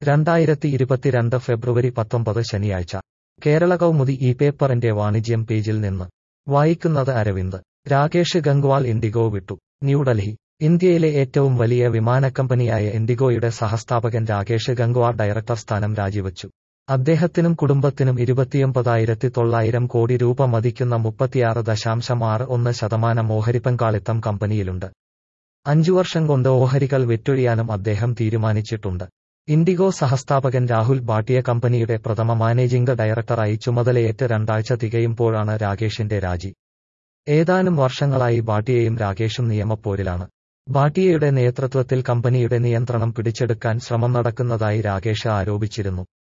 രണ്ടായിരത്തി ഇരുപത്തിരണ്ട് ഫെബ്രുവരി പത്തൊമ്പത് ശനിയാഴ്ച കേരള കൗമുദി ഈ പേപ്പറിന്റെ വാണിജ്യം പേജിൽ നിന്ന് വായിക്കുന്നത് അരവിന്ദ് രാകേഷ് ഗംഗ്വാൾ ഇൻഡിഗോ വിട്ടു ന്യൂഡൽഹി ഇന്ത്യയിലെ ഏറ്റവും വലിയ വിമാനക്കമ്പനിയായ ഇൻഡിഗോയുടെ സഹസ്ഥാപകൻ രാകേഷ് ഗംഗ്വാർ ഡയറക്ടർ സ്ഥാനം രാജിവച്ചു അദ്ദേഹത്തിനും കുടുംബത്തിനും ഇരുപത്തിയൊമ്പതായിരത്തി തൊള്ളായിരം കോടി രൂപ മതിക്കുന്ന മുപ്പത്തിയാറ് ദശാംശം ആറ് ഒന്ന് ശതമാനം ഓഹരി പങ്കാളിത്തം കമ്പനിയിലുണ്ട് അഞ്ചു വർഷം കൊണ്ട് ഓഹരികൾ വിറ്റൊഴിയാനും അദ്ദേഹം തീരുമാനിച്ചിട്ടുണ്ട് ഇൻഡിഗോ സഹസ്ഥാപകൻ രാഹുൽ ഭാട്ടിയ കമ്പനിയുടെ പ്രഥമ മാനേജിംഗ് ഡയറക്ടറായി ചുമതലയേറ്റ് രണ്ടാഴ്ച തികയുമ്പോഴാണ് രാകേഷിന്റെ രാജി ഏതാനും വർഷങ്ങളായി ഭാട്ടിയയും രാകേഷും നിയമപ്പോരിലാണ് ഭാട്ടിയയുടെ നേതൃത്വത്തിൽ കമ്പനിയുടെ നിയന്ത്രണം പിടിച്ചെടുക്കാൻ ശ്രമം നടക്കുന്നതായി രാകേഷ് ആരോപിച്ചിരുന്നു